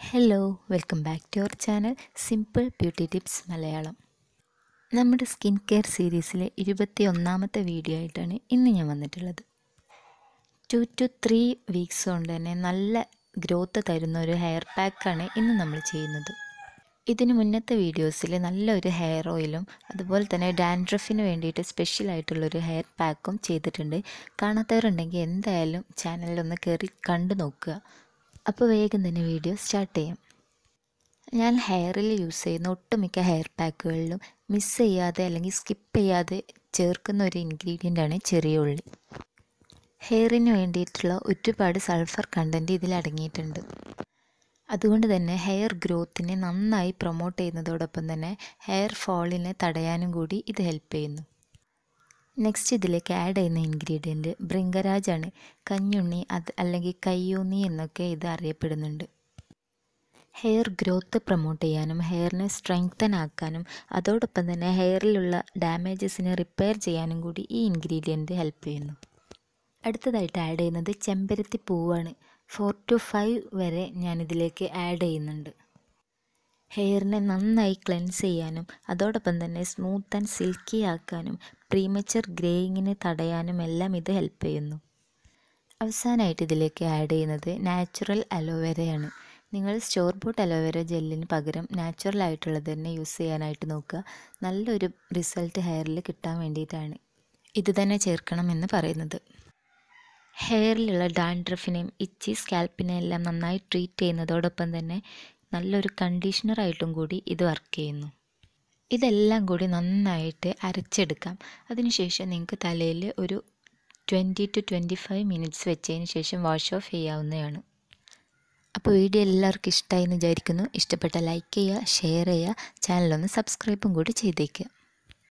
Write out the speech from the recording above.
hello welcome back to our channel simple beauty tips Malayalam നമ്മുടെ skin care സീരീസിലെ ഇരുപത്തി ഒന്നാമത്തെ വീഡിയോ ആയിട്ടാണ് ഇന്ന് ഞാൻ വന്നിട്ടുള്ളത് ടു ടു ത്രീ വീക്സ് കൊണ്ട് തന്നെ നല്ല ഗ്രോത്ത് തരുന്ന ഒരു ഹെയർ പാക്കാണ് ഇന്ന് നമ്മൾ ചെയ്യുന്നത് ഇതിന് മുന്നത്തെ വീഡിയോസിൽ നല്ലൊരു ഹെയർ ഓയിലും അതുപോലെ തന്നെ ഡാൻഡ്രഫിന് വേണ്ടിയിട്ട് സ്പെഷ്യൽ ആയിട്ടുള്ളൊരു ഹെയർ പാക്കും ചെയ്തിട്ടുണ്ട് കാണാത്തവരുണ്ടെങ്കിൽ എന്തായാലും ചാനലിലൊന്ന് കയറി കണ്ടു നോക്കുക അപ്പോൾ വേഗം തന്നെ വീഡിയോ സ്റ്റാർട്ട് ചെയ്യാം ഞാൻ ഹെയറിൽ യൂസ് ചെയ്യുന്ന ഒട്ടുമിക്ക ഹെയർ പാക്കുകളിലും മിസ് ചെയ്യാതെ അല്ലെങ്കിൽ സ്കിപ്പ് ചെയ്യാതെ ചേർക്കുന്ന ഒരു ഇൻഗ്രീഡിയൻ്റ് ആണ് ചെറിയ ഉള്ളി ഹെയറിന് വേണ്ടിയിട്ടുള്ള ഒരുപാട് സൾഫർ കണ്ടൻറ്റ് ഇതിൽ അടങ്ങിയിട്ടുണ്ട് അതുകൊണ്ട് തന്നെ ഹെയർ ഗ്രോത്തിനെ നന്നായി പ്രൊമോട്ട് ചെയ്യുന്നതോടൊപ്പം തന്നെ ഹെയർ ഫോളിനെ തടയാനും കൂടി ഇത് ഹെൽപ്പ് ചെയ്യുന്നു നെക്സ്റ്റ് ഇതിലേക്ക് ആഡ് ചെയ്യുന്ന ഇൻഗ്രീഡിയൻറ്റ് ഭൃംഗരാജാണ് കഞ്ഞുണ്ണി അത് അല്ലെങ്കിൽ കയ്യൂന്നി എന്നൊക്കെ ഇത് അറിയപ്പെടുന്നുണ്ട് ഹെയർ ഗ്രോത്ത് പ്രൊമോട്ട് ചെയ്യാനും ഹെയറിനെ സ്ട്രെങ്തൻ ആക്കാനും അതോടൊപ്പം തന്നെ ഹെയറിലുള്ള ഡാമേജസിനെ റിപ്പയർ ചെയ്യാനും കൂടി ഈ ഇൻഗ്രീഡിയൻറ്റ് ഹെൽപ്പ് ചെയ്യുന്നു അടുത്തതായിട്ട് ആഡ് ചെയ്യുന്നത് ചെമ്പരത്തി പൂവാണ് ഫോർ ടു ഫൈവ് വരെ ഞാനിതിലേക്ക് ആഡ് ചെയ്യുന്നുണ്ട് ഹെയറിനെ നന്നായി ക്ലെൻസ് ചെയ്യാനും അതോടൊപ്പം തന്നെ സ്മൂത്ത് ആൻഡ് സിൽക്കി ആക്കാനും പ്രീമച്ചർ ഗ്രേയിങ്ങിനെ തടയാനും എല്ലാം ഇത് ഹെൽപ്പ് ചെയ്യുന്നു അവസാനമായിട്ട് ഇതിലേക്ക് ആഡ് ചെയ്യുന്നത് നാച്ചുറൽ അലോവേരയാണ് നിങ്ങൾ സ്റ്റോർ ബോട്ട് അലോവേര ജെല്ലിന് പകരം നാച്ചുറൽ ആയിട്ടുള്ളത് തന്നെ യൂസ് ചെയ്യാനായിട്ട് നോക്കുക നല്ലൊരു റിസൾട്ട് ഹെയറിൽ കിട്ടാൻ വേണ്ടിയിട്ടാണ് ഇത് തന്നെ ചേർക്കണമെന്ന് പറയുന്നത് ഹെയറിലുള്ള ഡാൻഡ്രഫിനെയും ഇച്ചി സ്കാൽപ്പിനെയും എല്ലാം നന്നായി ട്രീറ്റ് ചെയ്യുന്നതോടൊപ്പം തന്നെ നല്ലൊരു കണ്ടീഷണറായിട്ടും കൂടി ഇത് വർക്ക് ചെയ്യുന്നു ഇതെല്ലാം കൂടി നന്നായിട്ട് അരച്ചെടുക്കാം അതിനുശേഷം നിങ്ങൾക്ക് തലയിൽ ഒരു twenty to twenty five minutes വെച്ചതിന് ശേഷം വാഷ് ഓഫ് ചെയ്യാവുന്നതാണ് അപ്പോൾ വീഡിയോ എല്ലാവർക്കും ഇഷ്ടമായി എന്ന് വിചാരിക്കുന്നു ഇഷ്ടപ്പെട്ട ലൈക്ക് ചെയ്യുക ഷെയർ ചെയ്യുക ചാനലൊന്ന് സബ്സ്ക്രൈബും കൂടി ചെയ്തേക്കുക